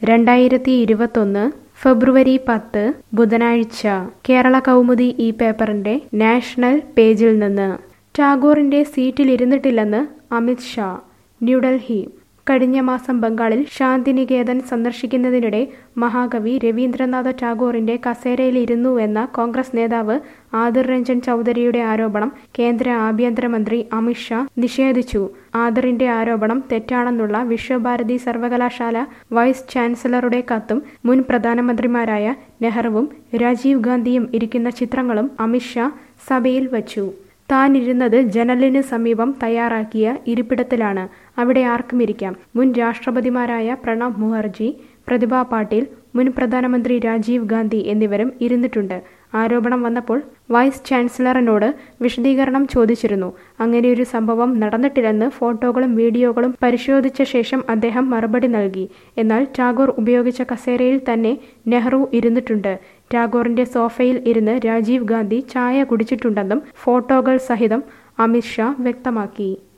രണ്ടായിരത്തി ഇരുപത്തൊന്ന് ഫെബ്രുവരി പത്ത് ബുധനാഴ്ച കേരള കൗമുദി ഈ പേപ്പറിന്റെ നാഷണൽ പേജിൽ നിന്ന് ടാഗോറിന്റെ സീറ്റിലിരുന്നിട്ടില്ലെന്ന് അമിത് ഷാ ന്യൂഡൽഹി കഴിഞ്ഞ മാസം ബംഗാളിൽ ശാന്തിനികേതൻ സന്ദർശിക്കുന്നതിനിടെ മഹാകവി രവീന്ദ്രനാഥ ടാഗോറിന്റെ കസേരയിലിരുന്നുവെന്ന കോൺഗ്രസ് നേതാവ് ആദിർ രഞ്ജൻ ചൗധരിയുടെ ആരോപണം കേന്ദ്ര ആഭ്യന്തരമന്ത്രി അമിത് ഷാ നിഷേധിച്ചു ആദിറിന്റെ ആരോപണം തെറ്റാണെന്നുള്ള വിശ്വഭാരതി സർവകലാശാല വൈസ് ചാൻസലറുടെ കത്തും മുൻ പ്രധാനമന്ത്രിമാരായ നെഹ്റുവും രാജീവ് ഗാന്ധിയും ഇരിക്കുന്ന ചിത്രങ്ങളും അമിത് ഷാ സഭയിൽ വച്ചു താൻ ഇരുന്നത് ജനലിന് സമീപം തയ്യാറാക്കിയ ഇരിപ്പിടത്തിലാണ് അവിടെ ആർക്കും ഇരിക്കാം മുൻ രാഷ്ട്രപതിമാരായ പ്രണബ് മുഖർജി പ്രതിഭ പാട്ടീൽ മുൻ പ്രധാനമന്ത്രി രാജീവ് ഗാന്ധി എന്നിവരും ഇരുന്നിട്ടുണ്ട് ആരോപണം വന്നപ്പോൾ വൈസ് ചാൻസലറിനോട് വിശദീകരണം ചോദിച്ചിരുന്നു അങ്ങനെയൊരു സംഭവം നടന്നിട്ടില്ലെന്ന് ഫോട്ടോകളും വീഡിയോകളും പരിശോധിച്ച ശേഷം അദ്ദേഹം മറുപടി നൽകി എന്നാൽ ടാഗോർ ഉപയോഗിച്ച കസേരയിൽ തന്നെ നെഹ്റു ഇരുന്നിട്ടുണ്ട് ടാഗോറിന്റെ സോഫയിൽ ഇരുന്ന് രാജീവ് ഗാന്ധി ചായ കുടിച്ചിട്ടുണ്ടെന്നും ഫോട്ടോകൾ സഹിതം അമിത് ഷാ വ്യക്തമാക്കി